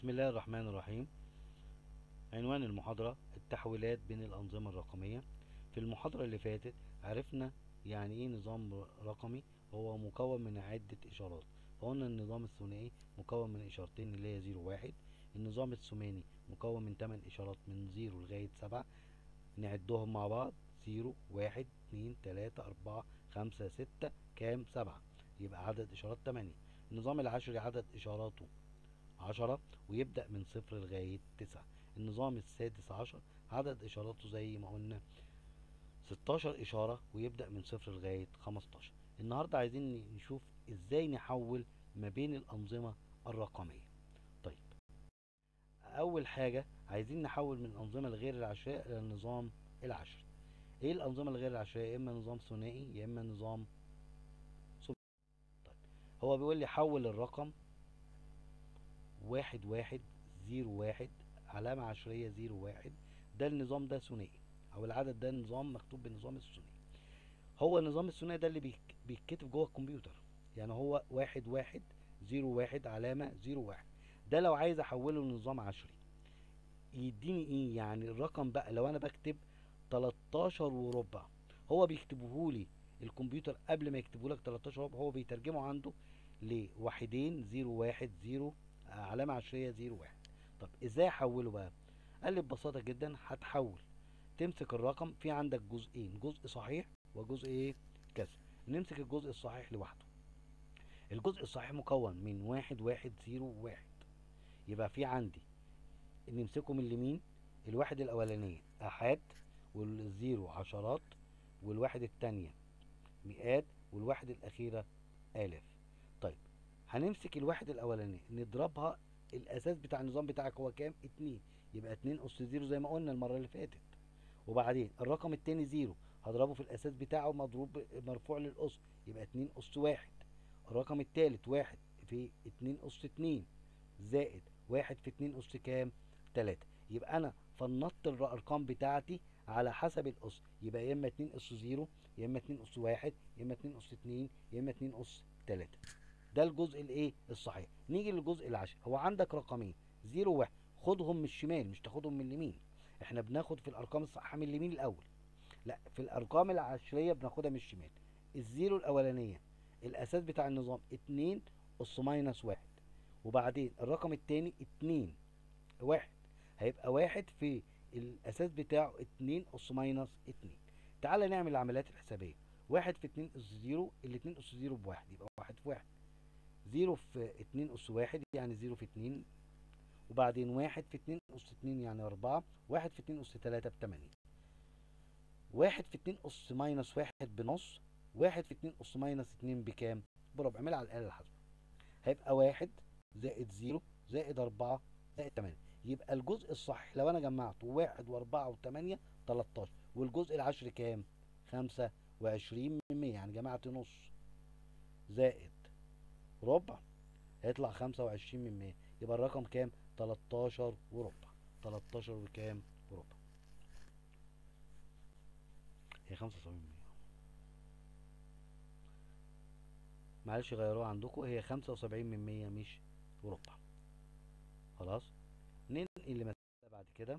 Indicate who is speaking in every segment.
Speaker 1: بسم الله الرحمن الرحيم عنوان المحاضرة التحويلات بين الأنظمة الرقمية في المحاضرة اللي فاتت عرفنا يعني ايه نظام رقمي هو مكون من عدة إشارات فقلنا النظام الثنائي مكون من إشارتين اللي هي زيرو واحد النظام الثماني مكون من 8 إشارات من زيرو لغاية سبعة نعدهم مع بعض زيرو واحد اتنين تلاتة أربعة خمسة ستة كام سبعة يبقى عدد إشارات تمانية النظام العشري عدد إشاراته عشرة ويبدأ من صفر لغاية تسعة النظام السادس عشر عدد إشاراته زي ما قلنا ستاشر إشارة ويبدأ من صفر لغاية خمستاشر النهاردة عايزين نشوف إزاي نحول ما بين الأنظمة الرقمية طيب أول حاجة عايزين نحول من الأنظمة الغير العشرية إلى النظام العشري إيه الأنظمة الغير العشرية يا إما نظام ثنائي يا إما نظام ثماني طيب هو بيقول لي حول الرقم واحد واحد زيرو واحد علامة عشرية زيرو واحد ده النظام ده ثنائي او العدد ده نظام مكتوب بالنظام الثنائي هو النظام الثنائي ده اللي بيك- بيتكتب جوه الكمبيوتر يعني هو واحد واحد زيرو واحد علامة زيرو واحد ده لو عايز احوله لنظام عشري يديني ايه يعني الرقم بقى لو انا بكتب 13 وربع هو بيكتبهولي الكمبيوتر قبل ما يكتبهولك 13 وربع هو بيترجمه عنده لواحدين زيرو واحد زيرو علامة عشرية زيرو واحد طب ازاي احوله بقى قال لي ببساطة جدا هتحول تمسك الرقم في عندك جزئين جزء صحيح وجزء ايه كسر نمسك الجزء الصحيح لوحده الجزء الصحيح مكون من واحد واحد زيرو واحد يبقى في عندي نمسكه من اليمين الواحد الاولانية احاد والزيرو عشرات والواحد التانية مئات والواحد الاخيرة الاف طيب هنمسك الواحد الاولانية نضربها الاساس بتاع النظام بتاعك هو كام اتنين يبقى اتنين اس زيرو زي ما قلنا المرة اللي فاتت وبعدين الرقم التاني زيرو هضربه في الاساس بتاعه مضروب مرفوع للاس يبقى اتنين اس واحد الرقم التالت واحد في اتنين اس اتنين زائد واحد في اتنين اس كام تلاتة يبقى انا فنطت الارقام بتاعتي على حسب الاس يبقى يا اما اتنين اس زيرو يا اما اتنين اس واحد يا اما اتنين اس اتنين يا اما اتنين اس تلاتة ده الجزء الايه الصحيح نيجي للجزء العشري هو عندك رقمين زيرو واحد خدهم من الشمال مش تاخدهم من اليمين احنا بناخد في الارقام الصحيحه من اليمين الاول لا في الارقام العشريه بناخدها من الشمال الزيرو الاولانيه الاساس بتاع النظام اتنين اس ماينس واحد وبعدين الرقم التاني اتنين واحد هيبقى واحد في الاساس بتاعه اتنين اس ماينس اتنين تعالى نعمل العمليات الحسابيه واحد في اتنين اس زيرو الاتنين اس زيرو بواحد يبقى واحد في واحد زيرو في اتنين اس واحد يعني زيرو في اتنين وبعدين واحد في اتنين اس اتنين يعني اربعة واحد في اتنين اس تلاتة بتمانية واحد في اتنين اس ماينس واحد بنص واحد في اتنين اس ماينس اتنين بكام بربع اعملها على الآلة الحاسبة هيبقى واحد زائد زيرو زائد اربعة زائد تمانية يبقى الجزء الصحيح لو انا جمعته واحد واربعة وتمانية تلاتاشر والجزء العشري كام خمسة وعشرين من مية يعني جمعت نص زائد ربع هيطلع خمسة وعشرين من مية يبقى الرقم كام 13 وربع 13 وكام وربع هي 75 من 100 معلش غيروها عندكم هي 75 من 100 مش وربع خلاص ننقل لمسألة بعد كده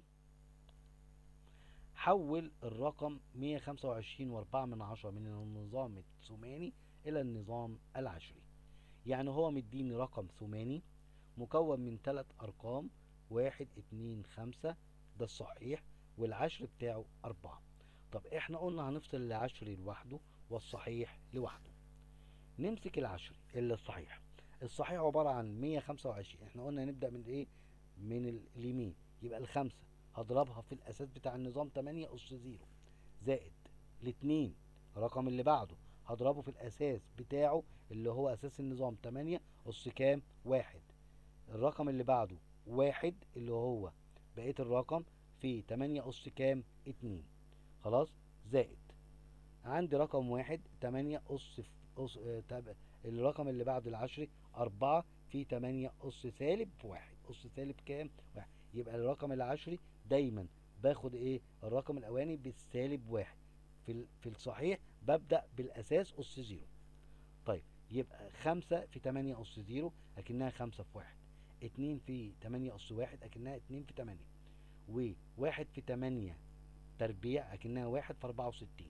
Speaker 1: حول الرقم 125 واربعة من عشرة من النظام الثماني الى النظام العشري يعني هو مديني رقم ثماني مكون من ثلاث ارقام واحد اتنين خمسة ده الصحيح والعشر بتاعه اربعة طب احنا قلنا هنفصل العشري لوحده والصحيح لوحده نمسك العشري اللي الصحيح الصحيح عبارة عن 125 احنا قلنا نبدأ من ايه من ال- اليمين يبقى الخمسة هضربها في الاساس بتاع النظام 8 اس زيرو زائد الاتنين الرقم اللي بعده هضربه في الاساس بتاعه اللي هو اساس النظام 8 اس كام واحد الرقم اللي بعده واحد اللي هو بقية الرقم في تمانية أس كام اتنين خلاص زائد عندي رقم واحد تمانية أس ف- أس آه، تب- الرقم اللي بعد العشري أربعة في تمانية أس سالب واحد أس سالب كام واحد يبقى الرقم العشري دايما باخد ايه الرقم الأولاني بالسالب واحد في ال- في الصحيح ببدأ بالأساس أس زيرو طيب يبقى خمسة في تمانية أس زيرو أكنها خمسة في واحد اتنين في تمانية أس واحد أكنها اتنين في تمانية وواحد في تمانية تربيع أكنها واحد في أربعة وستين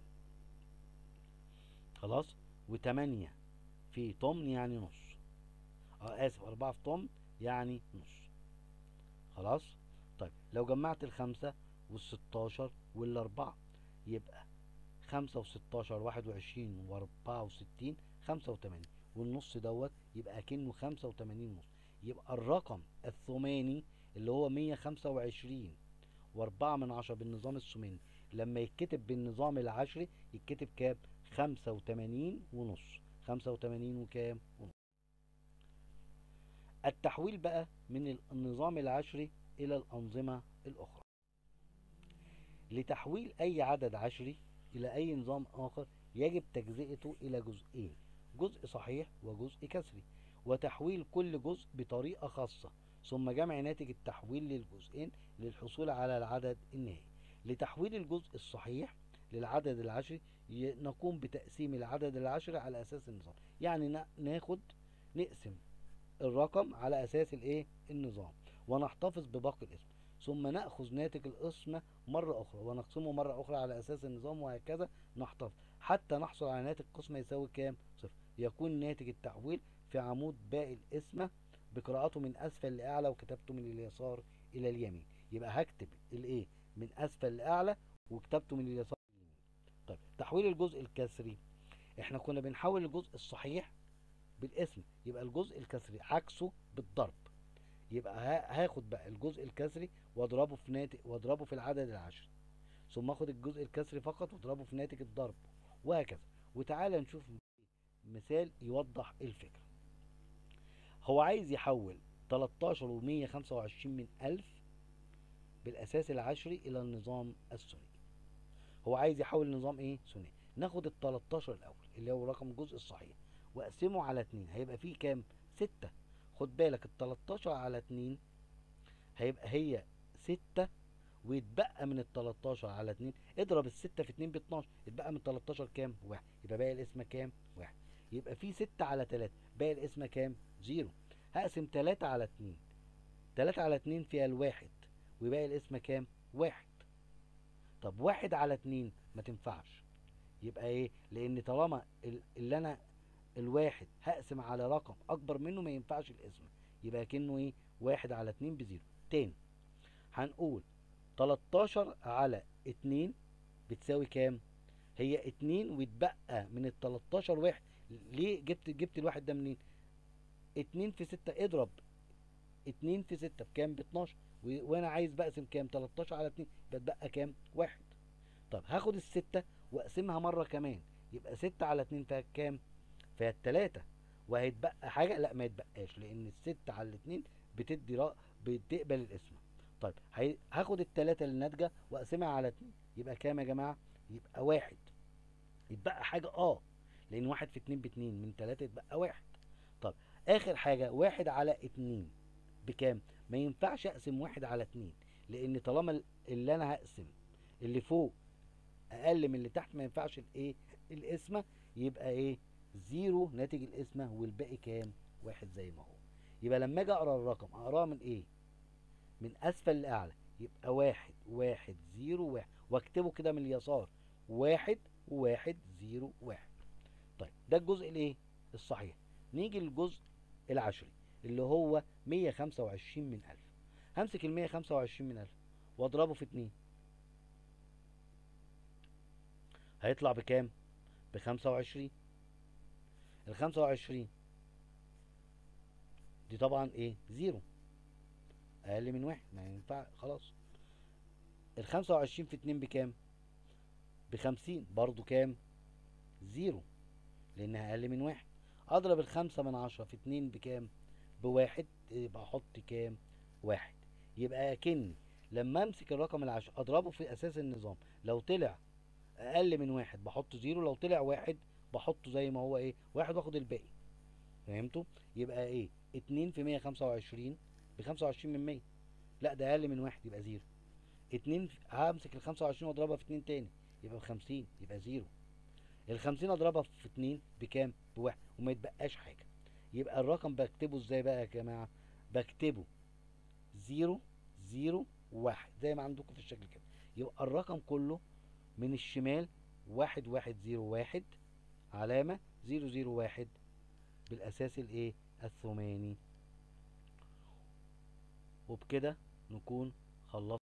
Speaker 1: خلاص وتمانية في طمن يعني نص اه آسف أربعة في طمن يعني نص خلاص طيب لو جمعت الخمسة والستاشر والأربعة يبقى خمسة وستاشر واحد وعشرين وأربعة وستين خمسة وتمانين والنص دوت يبقى كأنه خمسة وتمانين نص يبقى الرقم الثماني اللي هو مية خمسة وعشرين وأربعة من عشرة بالنظام الثماني لما يتكتب بالنظام العشري يتكتب كام خمسة وتمانين ونص خمسة وتمانين وكام ونص التحويل بقى من النظام العشري إلى الأنظمة الأخرى لتحويل أي عدد عشري إلى أي نظام آخر يجب تجزئته إلى جزئين جزء صحيح وجزء كسري وتحويل كل جزء بطريقة خاصة ثم جمع ناتج التحويل للجزئين للحصول على العدد النهائي لتحويل الجزء الصحيح للعدد العشري ي- نقوم بتقسيم العدد العشري على أساس النظام يعني نا- ناخد نقسم الرقم على أساس الإيه النظام ونحتفظ بباقي الاسم ثم نأخذ ناتج القسمة مرة أخرى ونقسمه مرة أخرى على أساس النظام وهكذا نحتفظ حتى نحصل على ناتج قسمة يساوي كام؟ صفر يكون ناتج التحويل في عمود باقي القسمة بقراءته من أسفل لأعلى وكتابته من اليسار إلى اليمين يبقى هكتب الإيه من أسفل لأعلى وكتابته من اليسار لليمين طيب تحويل الجزء الكسري احنا كنا بنحول الجزء الصحيح بالاسم يبقى الجزء الكسري عكسه بالضرب يبقى ها- هاخد بقى الجزء الكسري واضربه في ناتج واضربه في العدد العشري ثم اخد الجزء الكسري فقط واضربه في ناتج الضرب وهكذا وتعالى نشوف مثال يوضح الفكرة هو عايز يحول 13 و 125 من ألف بالأساس العشري إلى النظام الثنائي هو عايز يحول نظام إيه؟ ثنائي ناخد ال 13 الأول اللي هو رقم الجزء الصحيح وأقسمه على 2 هيبقى فيه كام؟ 6 خد بالك ال 13 على 2 هيبقى هي 6 ويتبقى من ال 13 على 2 اضرب ال 6 في 2 ب 12 يتبقى من 13 كام؟ 1 يبقى باقي الاسم كام؟ 1 يبقى في 6 على 3 باقي الاسم كام؟ 0 هقسم 3 على 2 3 على 2 فيها الواحد ويبقى الاسم كام؟ 1 طب 1 على 2 ما تنفعش يبقى ايه؟ لان طالما ال- اللي انا الواحد هقسم على رقم اكبر منه ما ينفعش الاسم يبقى كأنه ايه؟ 1 على 2 بزيرو تاني هنقول 13 على 2 بتساوي كام؟ هي 2 ويتبقى من ال 13 واحد ليه جبت جبت الواحد ده منين؟ 2 في 6 اضرب 2 في 6 بكام؟ ب 12 و- وانا عايز بقسم كام؟ 13 على 2 بتبقى كام؟ واحد طب هاخد الستة واقسمها مرة كمان يبقى 6 على 2 فيها كام؟ فيها التلاتة وهيتبقى حاجة؟ لا ما يتبقاش لأن الستة على الاتنين بتدي رأ... بتقبل القسمة طيب هي... هاخد التلاتة اللي ناتجة واقسمها على اتنين يبقى كام يا جماعة؟ يبقى واحد يتبقى حاجة اه لأن واحد في اتنين باتنين من تلاتة يتبقى واحد طب آخر حاجة واحد على اتنين بكام؟ ما ينفعش أقسم واحد على اتنين لأن طالما ال- اللي أنا هقسم اللي فوق أقل من اللي تحت ما ينفعش الإيه؟ القسمة يبقى إيه؟ زيرو ناتج القسمة والباقي كام؟ واحد زي ما هو يبقى لما أجي أقرأ الرقم أقراه من إيه؟ من أسفل لأعلى يبقى واحد واحد زيرو واحد واكتبه كده من اليسار واحد واحد زيرو واحد طيب ده الجزء الايه الصحيح نيجي للجزء العشري اللي هو 125 من ألف همسك ال 125 من ألف واضربه في اتنين هيطلع بكام ب 25 ال 25 دي طبعا ايه زيرو اقل من واحد ما ينفع خلاص ال 25 في اتنين بكام بخمسين برضو كام زيرو لانها اقل من واحد اضرب الخمسة من عشرة في اتنين بكام بواحد يبقى احط كام واحد يبقى اكني لما امسك الرقم العشر اضربه في اساس النظام لو طلع اقل من واحد بحط زيرو لو طلع واحد بحطه زي ما هو ايه واحد واخد الباقي فهمتوا يبقى ايه اتنين في مية خمسة وعشرين بخمسة وعشرين من مية لا ده اقل من واحد يبقى زيرو اتنين همسك الخمسة وعشرين واضربها في اتنين تاني يبقى بخمسين يبقى زيرو الخمسين اضربها في اتنين بكام بواحد وما يتبقاش حاجة يبقى الرقم بكتبه ازاي بقى يا جماعة بكتبه زيرو زيرو واحد زي ما عندكم في الشكل كده يبقى الرقم كله من الشمال واحد واحد زيرو واحد علامة زيرو زيرو واحد بالأساس الإيه الثماني وبكده نكون خلصنا